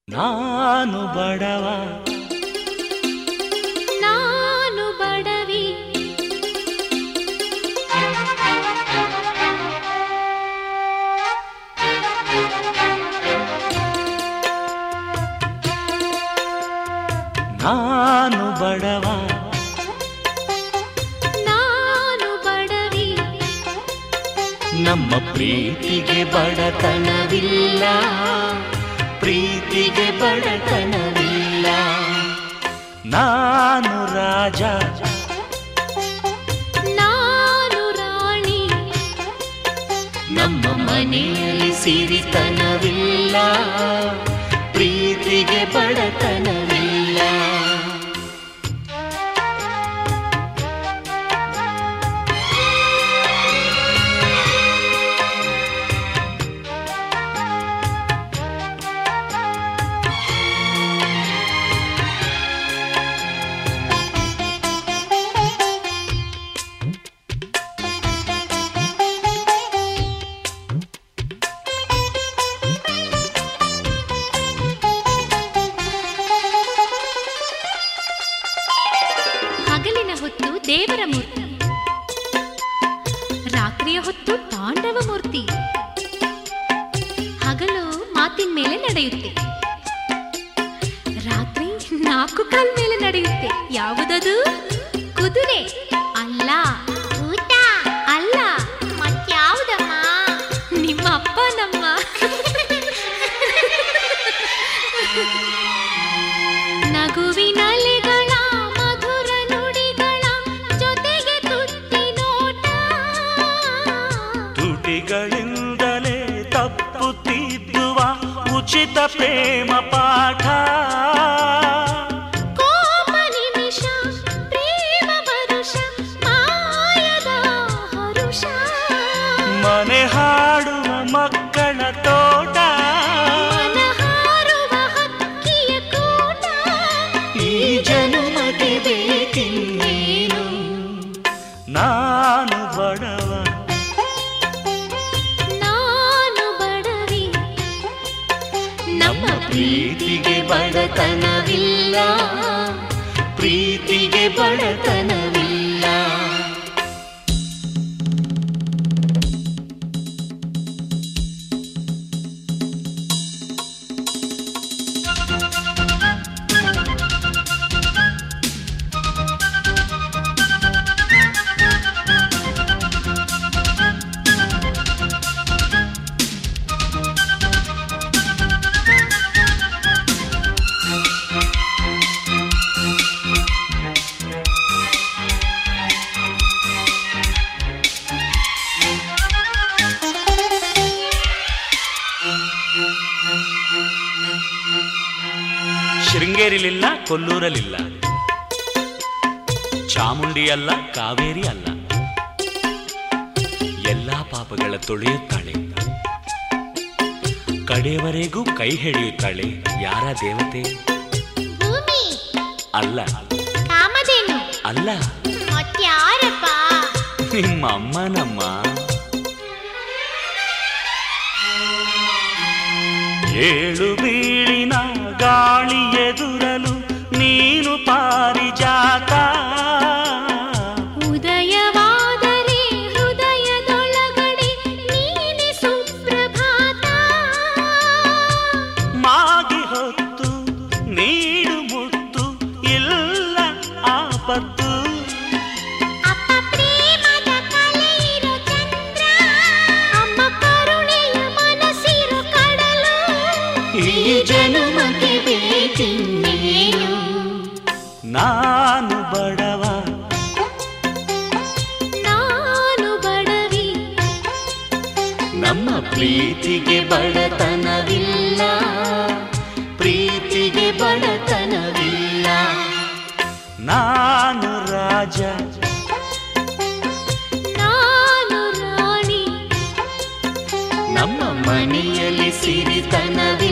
ನಾನು ಬಡವ ನಾನು ಬಡವಿ ನಾನು ಬಡವ ನಾನು ಬಡವಿ ನಮ್ಮ ಪ್ರೀತಿಗೆ ಬಡತನವಿಲ್ಲ ಪ್ರೀತಿಗೆ ಬಡತನವಿಲ್ಲ ನಾನು ರಾಜ ನಾನು ರಾಣಿ ನಮ್ಮ ಮನೆಯಲ್ಲಿ ಸಿರಿತನವಿಲ್ಲ ಪ್ರೀತಿಗೆ ಬಡತನವಿಲ್ಲ ಹಗಲಿನ ಹೊತ್ತು ದೇವರ ಮೂರ್ತಿ ರಾತ್ರಿಯ ಹೊತ್ತು ತಾಂಡವ ಮೂರ್ತಿ ಹಗಲು ಮಾತಿನ ಮೇಲೆ ನಡೆಯುತ್ತೆ ರಾತ್ರಿ ನಾಲ್ಕು ಕಾಲ್ ಮೇಲೆ ನಡೆಯುತ್ತೆ ಯಾವುದದು ಕುದುರೆ ಅಲ್ಲ ಊಟ ಅಲ್ಲ ಮತ್ಯಾವುದಮ್ಮ ನಿಮ್ಮ ಅಪ್ಪ ನಮ್ಮ ನಗುವಿನಲೆಗಳ ಮಧುರ ನುಡಿಗಳ ಜೊತೆಗೆ ತುಟ್ಟಿ ನೋಟ ತುಟಿಗಳಿಂದಲೇ ತಪ್ಪುತ್ತಿದ್ದುವ ಉಚಿತ ಪ್ರೇಮ ಪಾಠ ಕೋಪ ನಿಮಿಷ ಪ್ರೇಮ ವರುಷ ಮಾಯದ ಹರುಷ ಮನೆ ಹಾಡುವ ಮಕ್ಕಳ ತೋಟ ಮನಹಾರುವ ಹಕ್ಕಿಯ ಕೂಟ ಈ ಜನುಮಗೆ ಬೇಕಿನ್ನೇನು ನಾನು ಬಡವ ನಾನು ಬಡವಿ ನಮ್ಮ ಪ್ರೀತಿಗೆ ಬಡತನವಿಲ್ಲ ಪ್ರೀತಿಗೆ ಬಡತನವಿಲ್ಲ ಶೃಂಗೇರಿಲಿಲ್ಲ ಕೊಲ್ಲೂರಲಿಲ್ಲ ಚಾಮುಂಡಿ ಅಲ್ಲ ಕಾವೇರಿ ಅಲ್ಲ ಎಲ್ಲಾ ಪಾಪಗಳ ತೊಳೆಯುತ್ತಾಳೆ ಕಡೆಯವರೆಗೂ ಕೈ ಹಿಡಿಯುತ್ತಾಳೆ ಯಾರ ದೇವತೆ ಭೂಮಿ ಅಲ್ಲ ಕಾಮಧೇನು ಅಲ್ಲ ಮತ್ಯಾರಪ್ಪ ನಿಮ್ಮ ಅಮ್ಮನಮ್ಮ ಏಳು ಬೀಳಿನ ಗಾಳಿ ಎದುರಲು ನೀನು ಪಾರಿಜಾತ ಉದಯವಾದರೆ ಹೃದಯದೊಳಗಡೆ ನೀನೆ ಸುಪ್ರಭಾತ ಮಾಗಿ ಹೊತ್ತು ನೀಡು ಮುತ್ತು ಇಲ್ಲ ಆಪತ್ತು ಅಪ್ಪ ಪ್ರೇಮದ ಕಲೆಯಿರೋ ಚಂದ್ರ ಅಮ್ಮ ಕರುಣೆಯ ಮನಸ್ಸಿರೋ ಕಡಲು ಈ ಜನುಮಗೆ ಬೇಕಿನ್ನೇನು ನಾನು ಬಡವ ನಾನು ಬಡವಿ ನಮ್ಮ ಪ್ರೀತಿಗೆ ಬಡತನವಿಲ್ಲ ಪ್ರೀತಿಗೆ ಬಡತನವಿಲ್ಲ ನಾನು ರಾಜ ನಾನು ರಾಣಿ ನಮ್ಮ ಮನೆಯಲ್ಲಿ ಸಿರಿತನವಿಲ್ಲ